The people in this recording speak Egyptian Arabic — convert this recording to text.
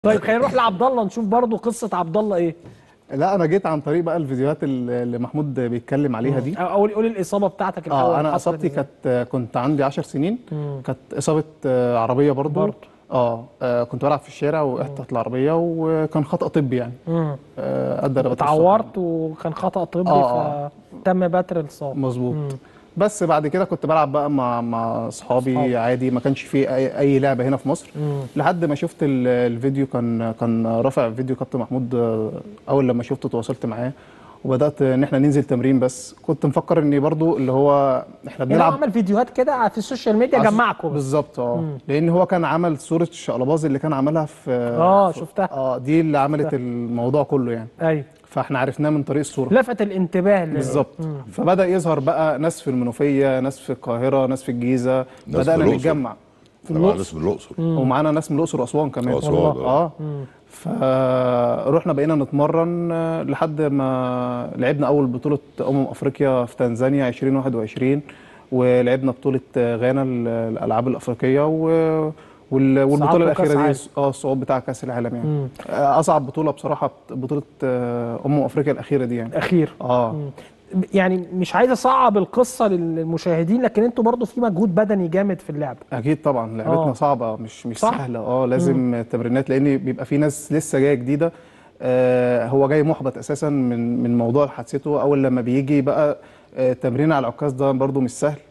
طيب خلينا نروح لعبد الله نشوف برضو قصه عبد الله ايه لا انا جيت عن طريق بقى الفيديوهات اللي اللي محمود بيتكلم عليها دي أو- قول قول الاصابه بتاعتك الاول اه انا حصلت اصابتي إزاي؟ كانت كنت عندي 10 سنين كانت اصابه آه، عربيه برضو برضو. اه آه، كنت بلعب في الشارع وقعت تحت العربيه وكان خطا طبي يعني مم. آه، ادى لغاية اتعورت وكان خطا طبي آه، فتم بتر الاصابه مظبوط بس بعد كده كنت بلعب بقى مع مع اصحابي أصحاب. عادي ما كانش في اي اي لعبه هنا في مصر لحد ما شفت ال- الفيديو كان كان رافع فيديو كابتن محمود آه، اول لما شفته تواصلت معاه وبدات ان احنا ننزل تمرين بس كنت مفكر اني برضو اللي هو احنا يعني هو بنلعب عمل فيديوهات كده في السوشيال ميديا عز- جمعكم بس. بالظبط اه لان هو كان عمل صوره الشقلباز اللي كان عملها في اه في- شفتها اه دي اللي عملت الموضوع كله يعني ايوه فاحنا عرفناه من طريق الصوره لفت الانتباه لل- بالظبط فبدا يظهر بقى ناس في المنوفيه ناس في القاهره ناس في الجيزه ناس بدانا من الأقصر. نتجمع انا معايا ناس من الاقصر ومعانا ناس من الاقصر واسوان كمان أسوان، والله. آه. اه فروحنا بقينا نتمرن آه، لحد ما لعبنا اول بطوله امم افريقيا في تنزانيا 2021 ولعبنا بطوله آه، غانا ال- الالعاب الافريقيه و وال- والبطوله صعدتوا الاخيره كأس دي عالم. اه الصعود بتاع كاس العالم يعني آه، اصعب بطوله بصراحه بطوله آه، امم افريقيا الاخيره دي يعني اخير اه يعني مش عايز اصعب القصه للمشاهدين لكن انتوا برضو في مجهود بدني جامد في اللعب اكيد طبعا لعبتنا آه. صعبه مش مش صح؟ سهله اه لازم تمرينات لان بيبقى في ناس لسه جايه جديده آه هو جاي محبط اساسا من من موضوع حادثته اول لما بيجي بقى آه تمرين على العكاز ده برده مش سهل